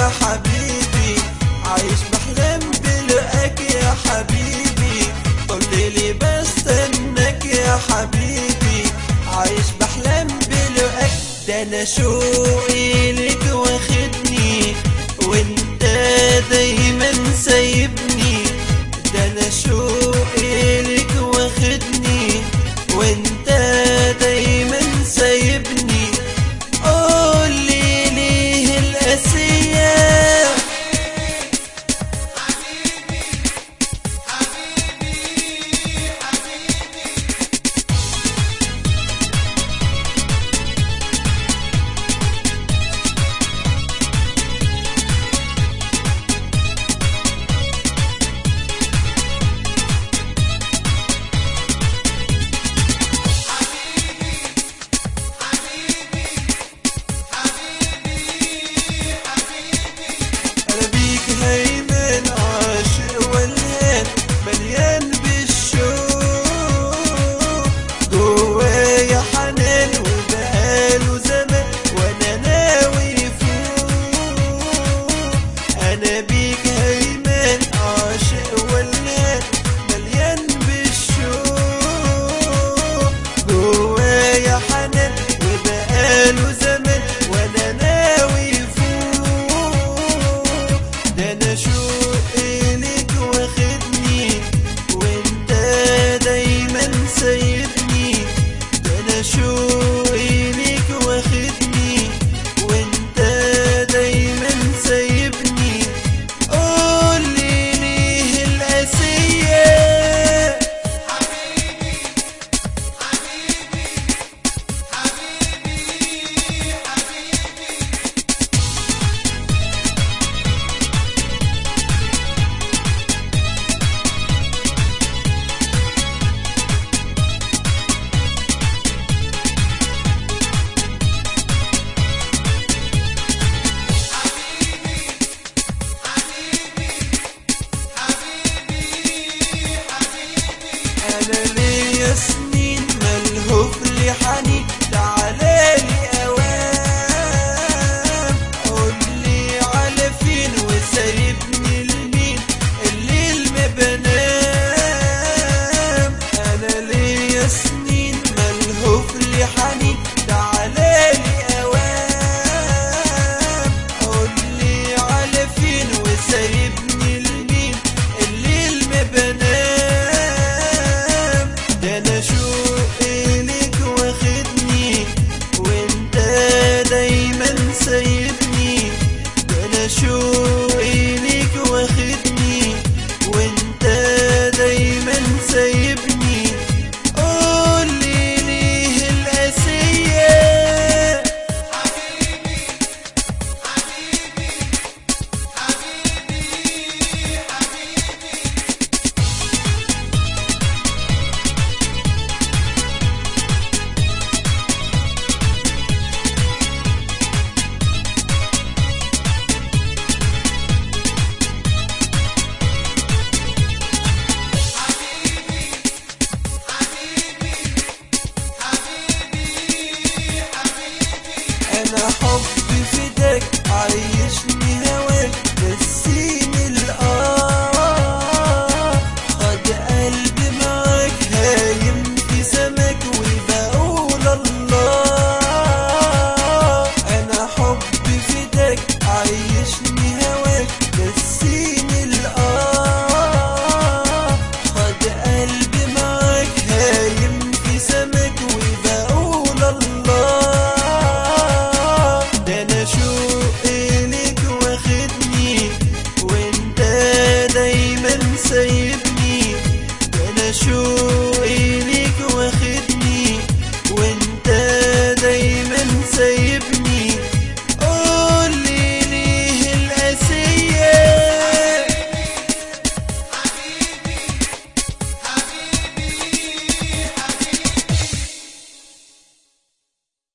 حبيبي عايش بحلم بلقاك يا حبيبي طللي بستناك يا حبيبي عايش بحلم بلقاك ده انا شوقي لك واخدني وانت دايما سايبني ده انا شوقي لك واخدني وانت دايما سايبني قولي ليه القاسية انا بيك هيمن عاشق ولهان مليان بالشوق جوايا حنان وبقاله زمان وانا ناوي يفوق انا بيك هيمن عاشق ولهان مليان بالشوق جوايا حنان وبقاله زمان وانا ناوي يفوق ده انا شوقي ليك واخدني وانت دايما سايبني ده انا شوقي ليك واخدني وانت دايما سايبني قولي ليه القاسية انا ليا سنين ملهوف لي حنين تعالالي اوام قولي على فين وسايبني لمين الليل ما بنام انا ليا سنين ملهوف لي حنين تعالالي اوام قولي على فين وسايبني لمين الليل ما بنام ده انا شوقي ليك واخدني وانت دايما سايبني ده انا شوقي ليك واخدني وانت دايما سايبني قولي ليه القاسية انا حبي فداك عايشني هواك نسيني الآه خد قلبي معاك هايم في سماك وبقول الله انا حبي فداك عايشني هواك نسيني الآه خد قلبي معاك هايم في سماك وبقول الله ده انا شوقي ليك واخدني وانت دايما سايبني ده انا شوقي ليك واخدني وانت دايما سايبني